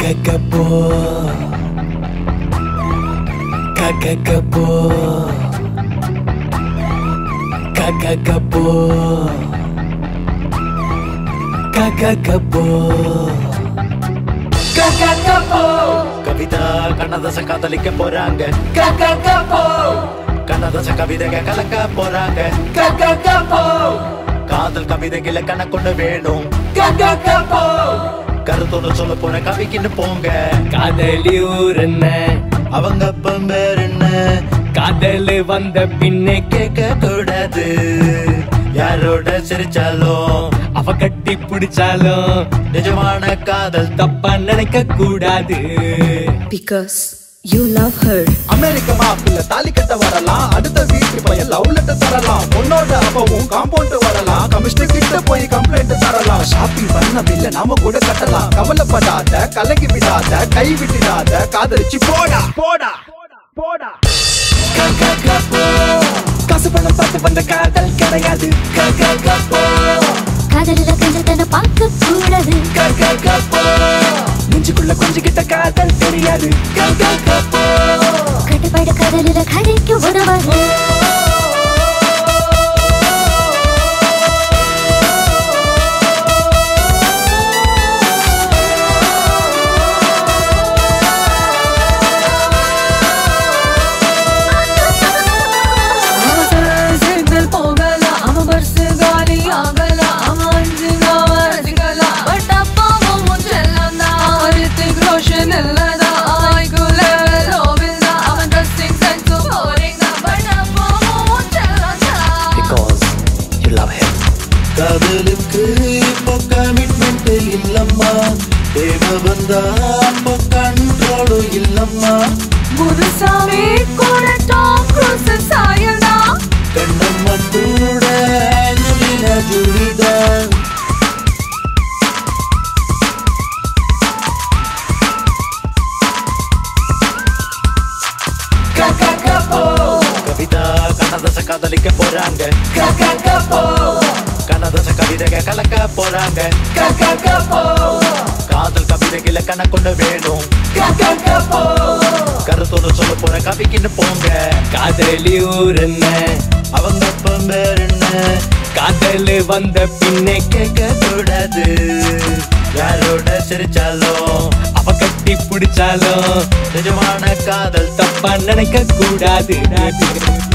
Kakakapo Kakakapo Kakakapo Kakakapo Kakakapo Kavitha Kannadasa காதலிக்க போறாங்க Kakakapo Kannadasa கவிதைக கலக்க போறாங்க Kakakapo காதல் கவிதைகளை கணக்கொண்டு வேணும் Kakakapo கருத்தோட சொல்ல போற கவிக்கின்னு போங்க காதலி ஊர் என்ன அவங்க அப்பன் பேர் என்ன காதல் வந்த பின்னே கேட்க கூடாது யாரோட சிரிச்சாலும் அவ கட்டி பிடிச்சாலும் நிஜமான காதல் தப்பா நினைக்க கூடாது Because you love her. அமெரிக்க மாப்பிள்ள தாலி கட்ட வரலாம் அடுத்த வீட்டு பையன் லவ் லெட்டர் தரலாம் பொண்ணோட அப்பவும் காம்பவுண்ட் வரலாம் கமிஷனர் கிட்ட போய் கம்ப்ளைண்ட் தரலாம் ஷாப்பிங் பண்ண பில்ல நாம கூட கட்டலாம் கவலைப்படாத கலங்கி விடாத கை விட்டுடாத காதலிச்சு போடா போடா போடா காசு பணம் பார்த்து வந்த காதல் கிடையாது காதலில கஞ்சத்தன பார்க்க கூடாது நெஞ்சுக்குள்ள கொஞ்சிக்கிட்ட காதல் தெரியாது கட்டுப்பாடு காதலில கதைக்கு உதவாது சிக்னல் போகல அவன் பர்ஸ் காலி ஆகல அவன் அஞ்சுங்க வரசிக்கல பட் அப்பாவும் செல்லம் தான் ரித்திக் ரோஷன் இல்லதான் ஐகுல லோவில் தான் அவன் ட்ரெஸ்ஸிங் சென்ஸ் போரிங் தான் பட் அப்பாவும் செல்லம் தான் Because you love him காதலுக்கு இப்போ கமிட்மெண்ட் இல்லம்மா தேவை வந்தா அப்போ கண்ட்ரோலும் இல்லம்மா முதுசாமி கூட டாம் க்ரூஸ் சாயல்தான் கண்ணம்மா கூட அஞ்சலினா ஜூலிதான் கவிதா கண்ணதாச காதலிக்க போறாங்க கண்ணதாச கவிதைக கலக்க போறாங்க காதல் கவிதைகளை கணக்கொண்டு வேணும் கருத்தோட சொல்ல போற கவிக்கின்னு போங்க காதலி ஊர் என்ன அவங்க அப்பன் பேர் என்ன காதல் வந்த பின்னே கேட்க கூடாது யாரோட சிரிச்சாலும் அவ கட்டி பிடிச்சாலும் நிஜமான காதல் தப்பா நினைக்க கூடாது